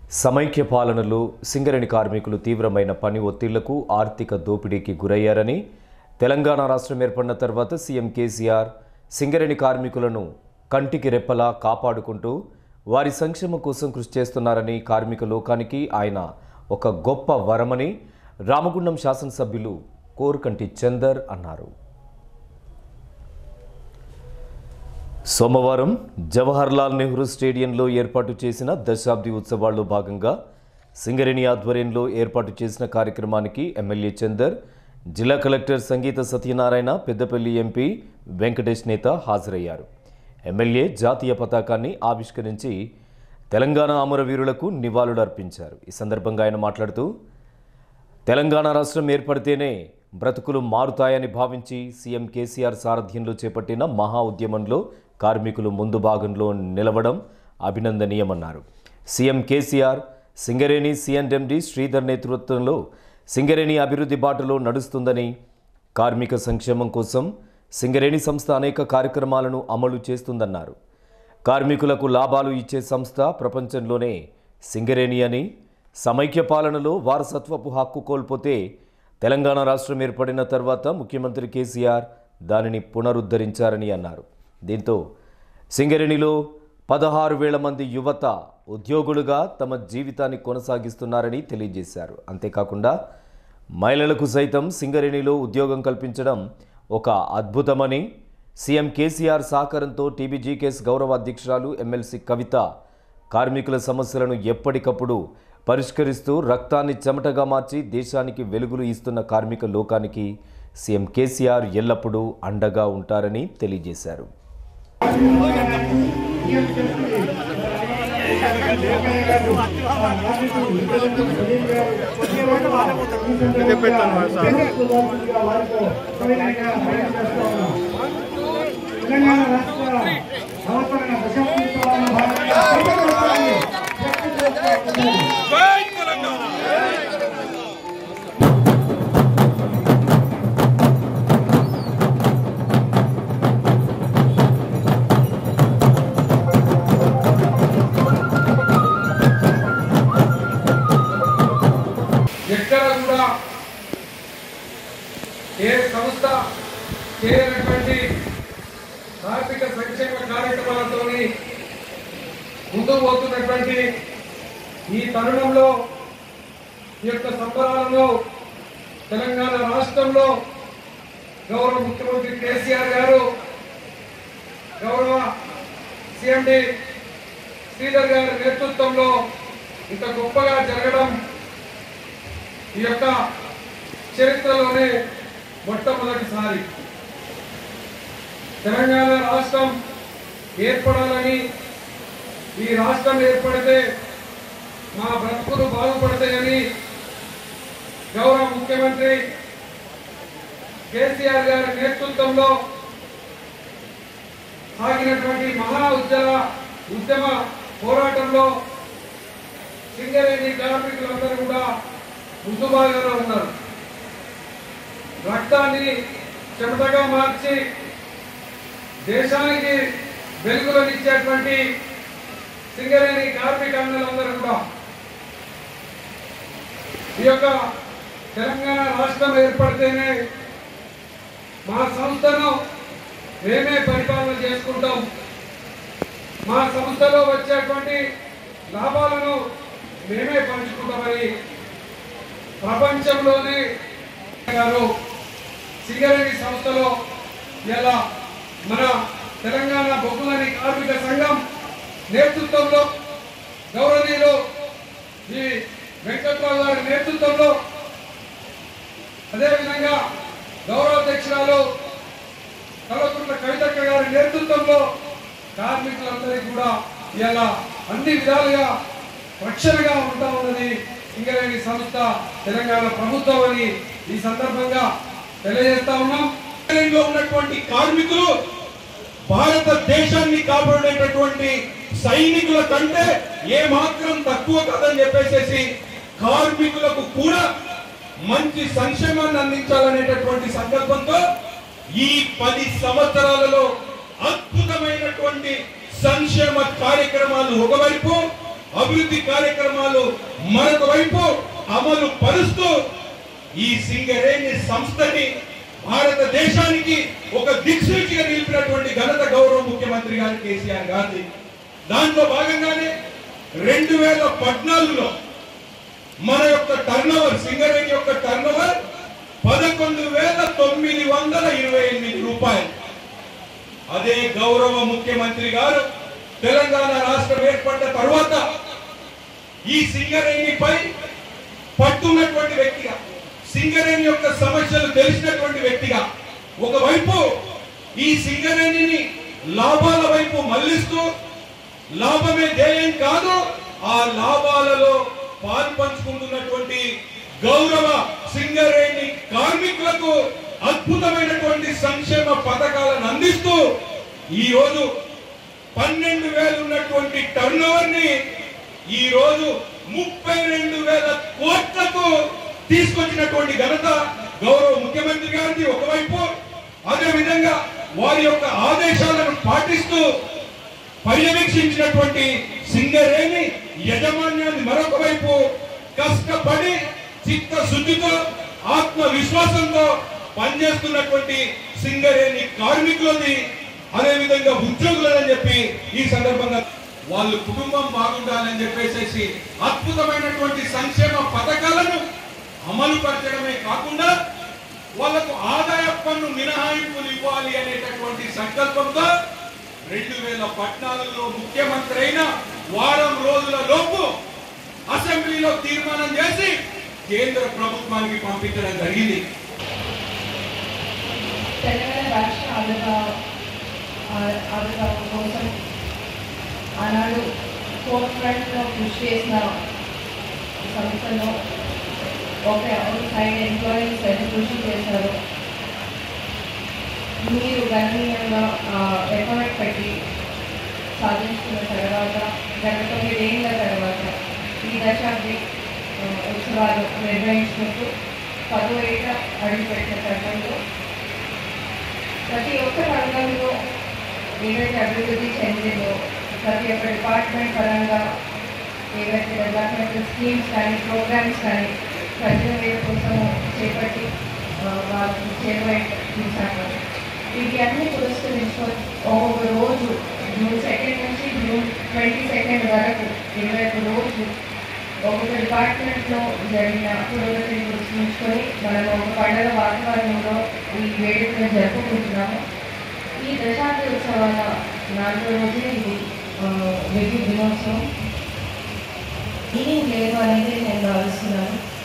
సమైక్య పాలనలో సింగరేణి కార్మికులు తీవ్రమైన పని ఒత్తిళ్లకు ఆర్థిక దోపిడీకి గురయ్యారని తెలంగాణ రాష్ట్రం ఏర్పడిన తర్వాత సీఎం కేసీఆర్ సింగరేణి కార్మికులను కంటికి రెప్పలా కాపాడుకుంటూ వారి సంక్షేమం కోసం కృషి చేస్తున్నారని కార్మిక లోకానికి ఆయన ఒక గొప్ప వరమని రామగుండం శాసనసభ్యులు కోరుకంటి చందర్ అన్నారు సోమవారం జవహర్లాల్ నెహ్రూ స్టేడియంలో ఏర్పాటు చేసిన దశాబ్ది ఉత్సవాల్లో భాగంగా సింగరేణి ఆధ్వర్యంలో ఏర్పాటు చేసిన కార్యక్రమానికి ఎమ్మెల్యే చందర్ జిల్లా కలెక్టర్ సంగీత సత్యనారాయణ పెద్దపల్లి ఎంపీ వెంకటేష్ నేత హాజరయ్యారు ఎమ్మెల్యే జాతీయ పతాకాన్ని ఆవిష్కరించి తెలంగాణ అమరవీరులకు నివాళులర్పించారు ఈ సందర్భంగా ఆయన మాట్లాడుతూ తెలంగాణ రాష్ట్రం ఏర్పడితేనే బ్రతుకులు మారుతాయని భావించి సీఎం కేసీఆర్ సారథ్యంలో చేపట్టిన మహా ఉద్యమంలో కార్మికులు ముందు భాగంలో నిలవడం అభినందనీయమన్నారు CM KCR Singareni CMD Sridhar నేతృత్వంలో సింగరేణి అభివృద్ధి బాటలో నడుస్తుందని కార్మిక సంక్షేమం కోసం సింగరేణి సంస్థ అనేక కార్యక్రమాలను అమలు చేస్తుందన్నారు కార్మికులకు లాభాలు ఇచ్చే సంస్థ ప్రపంచంలోనే సింగరేణి అని సమైక్య పాలనలో వారసత్వపు హక్కు కోల్పోతే తెలంగాణ రాష్ట్రం ఏర్పడిన తర్వాత ముఖ్యమంత్రి కేసీఆర్ దానిని పునరుద్ధరించారని అన్నారు దీంతో సింగరేణిలో పదహారు వేల మంది యువత ఉద్యోగులుగా తమ జీవితాన్ని కొనసాగిస్తున్నారని తెలియజేశారు అంతేకాకుండా మహిళలకు సైతం సింగరేణిలో ఉద్యోగం కల్పించడం ఒక అద్భుతమని సీఎం కేసీఆర్ సహకారంతో టీబీజీకేఎస్ గౌరవ అధ్యక్షురాలు ఎమ్మెల్సీ కవిత కార్మికుల సమస్యలను ఎప్పటికప్పుడు పరిష్కరిస్తూ రక్తాన్ని చెమటగా మార్చి దేశానికి వెలుగులు ఇస్తున్న కార్మిక లోకానికి సీఎం కేసీఆర్ ఎల్లప్పుడూ అండగా ఉంటారని తెలియజేశారు తెలంగాణ రాష్ట్ర అవతరణ దశాబ్దోత్సవాల భాగంగా ఎక్కడ కూడా ఏ సంస్థ చేయనటువంటి కార్మిక సంక్షేమ కార్యక్రమాలతో ముందుకు పోతున్నటువంటి ఈ తరుణంలో ఈ యొక్క సంబరాలను తెలంగాణ రాష్ట్రంలో గౌరవ ముఖ్యమంత్రి కేసీఆర్ గారు గౌరవ సిఎండి శ్రీధర్ గారి నేతృత్వంలో ఇంత గొప్పగా జరగడం ఈ యొక్క చరిత్రలోనే మొట్టమొదటిసారి తెలంగాణ రాష్ట్రం ఏర్పడాలని ఈ రాష్ట్రం ఏర్పడితే మా బ్రతుకులు బాగుపడతాయని గౌరవ ముఖ్యమంత్రి కేసీఆర్ గారి నేతృత్వంలో సాగినటువంటి మహా ఉద్యమ ఉద్యమ పోరాటంలో సింగరేణి కార్మికులందరూ కూడా ముందు భాగంలో ఉన్నారు రక్తాన్ని చెమటగా మార్చి దేశానికి వెలుగులనిచ్చేటువంటి సింగరేణి కార్మిక అన్నలందరూ కూడా ఈ యొక్క తెలంగాణ రాష్ట్రం ఏర్పడితేనే మా సంస్థను మేమే పరిపాలన చేసుకుంటాం మా సంస్థలో వచ్చేటువంటి లాభాలను మేమే పంచుకుంటామని ప్రపంచంలోనే గారు సింగరేణి సంస్థలో ఇలా మన తెలంగాణ బొగ్గులని కార్మిక సంఘం నేతృత్వంలో గౌరవనీయులు ఈ వెంకట్రావు గారి నేతృత్వంలో అదేవిధంగా గౌరవాధ్యక్షురాలు కలవకుంట్ల కవితక్క గారి నేతృత్వంలో కార్మికులందరికీ కూడా ఇలా అన్ని విధాలుగా రక్షణగా ఉంటా ఉన్నది సింగరేణి సంస్థ తెలంగాణ ప్రభుత్వం అని ఈ సందర్భంగా తెలియజేస్తా ఉన్నాం లో ఉన్నటువంటి కార్మికులు భారతదేశాన్ని కాపాడేటటువంటి సైనికుల కంటే ఏ మాత్రం తక్కువ కాదని చెప్పేసి కార్మికులకు కూడా మంచి సంక్షేమాన్ని అందించాలనేటటువంటి సంకల్పంతో ఈ పది సంవత్సరాలలో అద్భుతమైనటువంటి సంక్షేమ కార్యక్రమాలు ఒకవైపు అభివృద్ధి కార్యక్రమాలు మరొక వైపు అమలు పరుస్తూ ఈ సింగరేణి సంస్థని భారతదేశానికి ఒక దిక్సూచిగా నిలిపినటువంటి ఘనత గౌరవ ముఖ్యమంత్రి గారు కేసీఆర్ గాంధీ దాంట్లో భాగంగానే రెండు వేల పద్నాలుగులో మన యొక్క టర్నోవర్ సింగరేణి యొక్క టర్నోవర్ పదకొండు వేల తొమ్మిది వందల ఇరవై ఎనిమిది రూపాయలు అదే గౌరవ ముఖ్యమంత్రి గారు తెలంగాణ రాష్ట్రం ఏర్పడ్డ తర్వాత ఈ సింగరేణిపై పట్టున్నటువంటి వ్యక్తిగా సింగరేణి యొక్క సమస్యలు తెలిసినటువంటి వ్యక్తిగా ఒకవైపు ఈ సింగరేణిని లాభాల వైపు మళ్లిస్తూ లాభమే ధ్యేయం కాదు ఆ లాభాలలో పాలు పంచుకుంటున్నటువంటి గౌరవ సింగరేణి కార్మికులకు అద్భుతమైనటువంటి సంక్షేమ పథకాలను అందిస్తూ ఈ రోజు పన్నెండు వేలు ఉన్నటువంటి టర్న్ ని ఈ రోజు ముప్పై రెండు వేల కోట్లకు తీసుకొచ్చినటువంటి ఘనత గౌరవ ముఖ్యమంత్రి గారిది ఒకవైపు అదే విధంగా వారి యొక్క ఆదేశాలను పాటిస్తూ పర్యవేక్షించినటువంటి సింగరేణి యజమాన్యాన్ని మరొక వైపు కష్టపడి చిత్తశుద్ధితో ఆత్మవిశ్వాసంతో పనిచేస్తున్నటువంటి సింగరేణి కార్మికులది అదే విధంగా ఉద్యోగులని చెప్పి ఈ సందర్భంగా వాళ్ళు కుటుంబం బాగుండాలని చెప్పేసి అద్భుతమైనటువంటి సంక్షేమ పథకాలను అమలు పరచడమే కాకుండా వాళ్ళకు ఆదాయ పన్ను మినహాయింపులు ఇవ్వాలి అనేటటువంటి సంకల్పంతో రెండు వేల పద్నాలుగులో ముఖ్యమంత్రి అయిన వారం రోజుల లోపు అసెంబ్లీలో తీర్మానం చేసి కేంద్ర ప్రభుత్వానికి పంపించడం జరిగింది తెలంగాణ రాష్ట్ర ఆవిర్భావ ఆ- ఆవిర్భావం కోసం ఆనాడు ఫోర్త్ ఫ్రంట్లో కృషి చేసిన ఈ సంస్థలో ఒక ఒక సైడ్ ఎంప్లాయీస్ ఎంత కృషి చేశారు మీరు గణనీయంగా ఎఫర్ట్ పెట్టి సాధించుకున్న తర్వాత గత తొమ్మిదేళ్ల తర్వాత ఈ దశాబ్ది ఆ, ఉత్సవాలు నిర్వహించినట్టు పదో ఏట అడుగుపెట్టిన తరుణంలో ప్రతి ఒక్క రంగంలో ఏదైతే అభివృద్ధి చెందిందో ప్రతి ఒక్క డిపార్ట్మెంట్ పరంగా ఏవైతే డెవలప్మెంట్ స్కీమ్స్ కానీ ప్రోగ్రామ్స్ కానీ ప్రజల మీద కోసం చేపట్టి ఆ, వాళ్ళకి చేరువై చూసాము వీటి అన్ని పురస్కరించుకొని ఒక్కొక్క రోజు జూన్ సెకండ్ నుంచి జూన్ ట్వంటీ సెకండ్ వరకు ఇరవై ఒక్క రోజు ఒక్కొక్క డిపార్ట్మెంట్లో జరిగిన పురోగతిని గుర్తుంచుకొని మనం ఒక పండుగ వాతావరణంలో ఈ వేడుకను జరుపుకుంటున్నాము ఈ దశాబ్ది ఉత్సవాల నాలుగో రోజే ఇది ఆ, విద్యుత్ దినోత్సవం ఈవినింగ్ లేదు అనేది